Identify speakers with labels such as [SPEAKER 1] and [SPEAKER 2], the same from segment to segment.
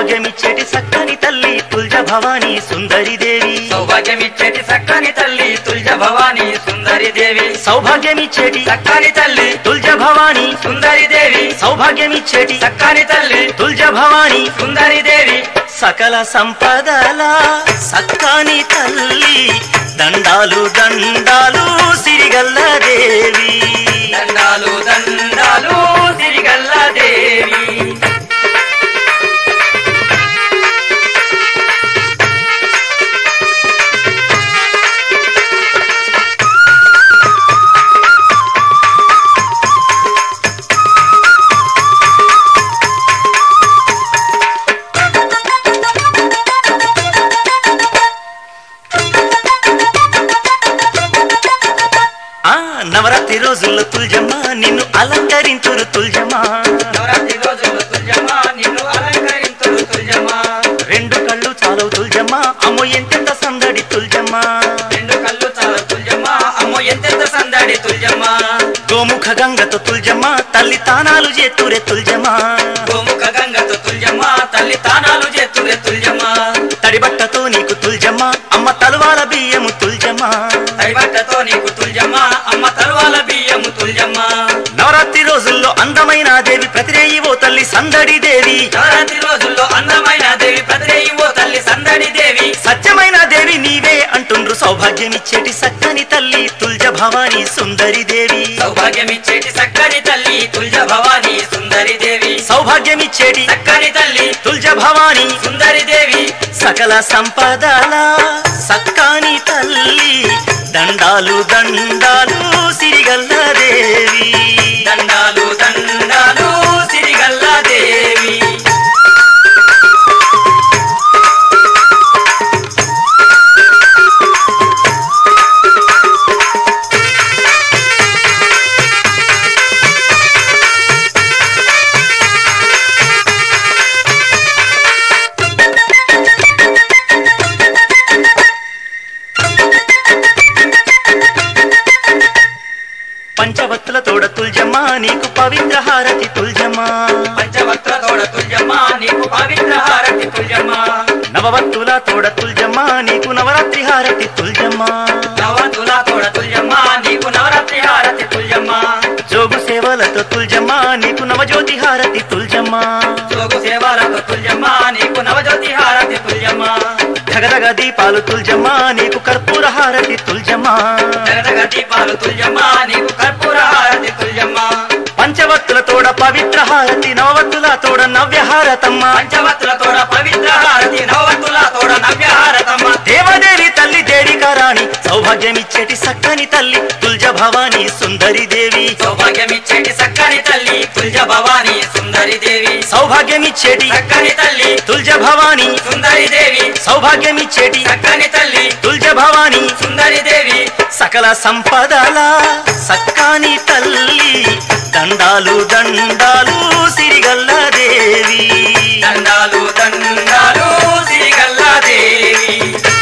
[SPEAKER 1] సౌభాగ్యమిచ్చేటి సక్కని తల్లి తుల్జ భవానీ సుందరి దేవి
[SPEAKER 2] సౌభాగ్యమిచ్చేటి చక్కని తల్లి తుల్జ భవాని సుందరి దేవి
[SPEAKER 1] సౌభాగ్యమిచ్చేటి
[SPEAKER 2] చక్కని తల్లి
[SPEAKER 1] తుల్జ భవానీ
[SPEAKER 2] సుందరి దేవి
[SPEAKER 1] సౌభాగ్యమిచ్చేటి
[SPEAKER 2] చక్కని తల్లి
[SPEAKER 1] తుల్జ భవానీ
[SPEAKER 2] సుందరి దేవి
[SPEAKER 1] సకల సంపదల సక్కని తల్లి దండాలు దండాలు సిరిగల్ల దేవి
[SPEAKER 2] దండాలు దండాలు తిరిగల్ల దేవి
[SPEAKER 1] ఆ నవరాత్రి రోజుల్లో తుల్జమ్మ నిన్ను అలంకరించురు తుల్జమ్మ
[SPEAKER 2] నవరాత్రి రోజుల్లో తుల్జమ్మా నిన్ను అలంకరింతుడు తుల్జమ్మా
[SPEAKER 1] రెండు కళ్ళు చాలవు తుల్జమ్మ అమ్మో ఎంతెంత సందడి తుల్జమ్మ
[SPEAKER 2] రెండు కళ్ళు చాలు తుల్జమ్మా అమ్మో ఎంతెంత సందడి తుల్జమ్మా
[SPEAKER 1] గోముఖ గంగతో తుల్జమ్మ తల్లి తానాలు చేతురే తుల్జమ్మ
[SPEAKER 2] గోముఖ గంగతో తుల్జమ్మా తల్లి తానాలు చేతురే తుల్జమ్మా
[SPEAKER 1] తడిబట్టతో నీకు తుల్జమ్మ అమ్మ తలువాల బియ్యము తుల్జమ్మ
[SPEAKER 2] తడిబట్టతో నీకు తుల్జమ్మా అమ్మ తరువాల బియ్యము తుల్జమ్మా
[SPEAKER 1] నవరాత్రి రోజుల్లో అందమైన దేవి ప్రతిరేయి ఓ తల్లి సందడి దేవి
[SPEAKER 2] నవరాత్రి రోజుల్లో అందమైన దేవి ప్రతిరేయి ఓ తల్లి సందడి దేవి
[SPEAKER 1] సత్యమైన దేవి నీవే అంటుండ్రు సౌభాగ్యమిచ్చేటి సక్కని తల్లి తుల్జ భవాని సుందరి దేవి
[SPEAKER 2] సౌభాగ్యమిచ్చేటి చక్కని తల్లి తుల్జ భవాని సుందరి దేవి
[SPEAKER 1] సౌభాగ్యమిచ్చేటి
[SPEAKER 2] చక్కని తల్లి
[SPEAKER 1] తుల్జ భవాని
[SPEAKER 2] సుందరి దేవి
[SPEAKER 1] సకల సంపదల సక్కాని తల్లి దండాలు దండాలు సిరిగల్ల దేవి
[SPEAKER 2] దండాలు దండాలు సిరిగల్ల దేవి
[SPEAKER 1] పంచవత్తుల తోడ తుల్జమ్మ నీకు పవిత్ర హారతి తుల్జమ్మ
[SPEAKER 2] పంచవక్ర తోడ తుల్జమ్మ నీకు పవిత్ర హారతి తుల్జమ్మ
[SPEAKER 1] నవవత్తుల తోడ తుల్జమ్మ నీకు నవరాత్రి హారతి తుల్జమ్మ
[SPEAKER 2] నవతుల తోడ తుల్జమ్మ నీకు నవరాత్రి హారతి తుల్జమ్మ
[SPEAKER 1] జోగు సేవలతో తుల్జమ్మ నీకు నవజ్యోతి హారతి తుల్జమ్మ
[SPEAKER 2] జోగు సేవలతో తుల్జమ్మ నీకు నవజ్యోతి హారతి తుల్జమ్మ
[SPEAKER 1] ధగధగ దీపాలు తుల్జమ్మ నీకు కర్పూర హారతి తుల్జమ్మ
[SPEAKER 2] జగదగ దీపాలు తుల్జమ్మ నీకు కర్పూర హారతి తుల్జమ్మ
[SPEAKER 1] పంచవత్తుల తోడ పవిత్ర హారతి నవవత్తుల తోడ నవ్య హారతమ్మ
[SPEAKER 2] పంచవత్తుల తోడ పవిత్ర హారతి నవవత్తుల తోడ నవ్య హారతమ్మ
[SPEAKER 1] దేవదేవి తల్లి దేడికారాణి సౌభాగ్యమిచ్చేటి సక్కని తల్లి తుల్జ భవాని సుందరి దేవి
[SPEAKER 2] సౌభాగ్యమిచ్చేటి చక్కని తల్లి తుల్జ భవాని సుందరి దేవి
[SPEAKER 1] సౌభాగ్యమిచ్చేటి
[SPEAKER 2] చక్కని తల్లి
[SPEAKER 1] తుల్జ భవాని
[SPEAKER 2] సుందరి దేవి
[SPEAKER 1] సౌభాగ్యమిచ్చేటి
[SPEAKER 2] చక్కని తల్లి
[SPEAKER 1] తుల్జ భవాని
[SPEAKER 2] సుందరి దేవి
[SPEAKER 1] సకల సంపదల సక్కాని తల్లి దండాలు దండాలు సిరిగల్ల దేవి
[SPEAKER 2] దండాలు దండాలు సిరిగల్ల దేవి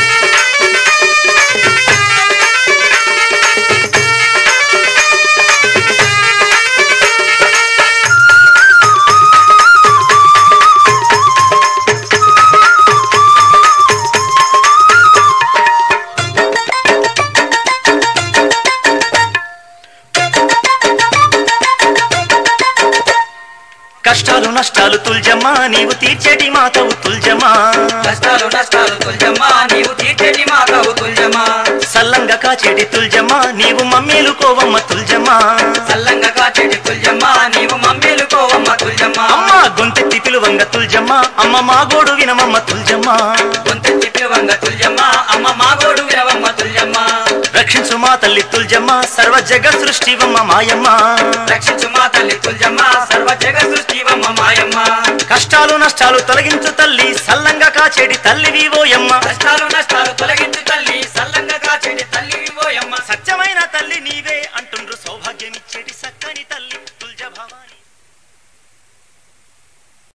[SPEAKER 1] కష్టాలు నష్టాలు తుల్జమ్మ నీవు తీర్చేటి మాతవు తుల్జమ్మ
[SPEAKER 2] కష్టాలు నష్టాలు తుల్జమ్మ నీవు తీర్చేటి మాతవు తుల్జమ్మ
[SPEAKER 1] సల్లంగా కాచేటి తుల్జమ్మ నీవు మమ్మీలు కోవమ్మ తుల్జమ్మ
[SPEAKER 2] సల్లంగా కాచేటి తుల్జమ్మ నీవు మమ్మేలుకోవమ్మ తుల్జమ్మ
[SPEAKER 1] అమ్మ గొంతెత్తి పిలువంగ తుల్జమ్మ అమ్మ మా గోడు వినమమ్మ తుల్జమ్మ
[SPEAKER 2] గొంతెత్తి పిలువంగ తుల్జమ్మ అమ్మ మాగోడు వినవమ్మ తుల్జమ్మ
[SPEAKER 1] రక్షించు మా తల్లి తుల్జమ్మ సర్వ జగ సృష్టివమ్మ మాయమ్మ
[SPEAKER 2] రక్షించు మా తల్లి తుల్జమ్మ సర్వ జగ సృష్టివమ్మ మాయమ్మ
[SPEAKER 1] కష్టాలు నష్టాలు తొలగించు తల్లి సల్లంగా కాచేటి తల్లివి ఓయమ్మ
[SPEAKER 2] కష్టాలు నష్టాలు తొలగించు తల్లి సల్లంగా కాచేటి తల్లి ఓయమ్మ
[SPEAKER 1] సత్యమైన తల్లి నీవే అంటుండ్రు సౌభాగ్యమిచ్చేటి సక్కని తల్లి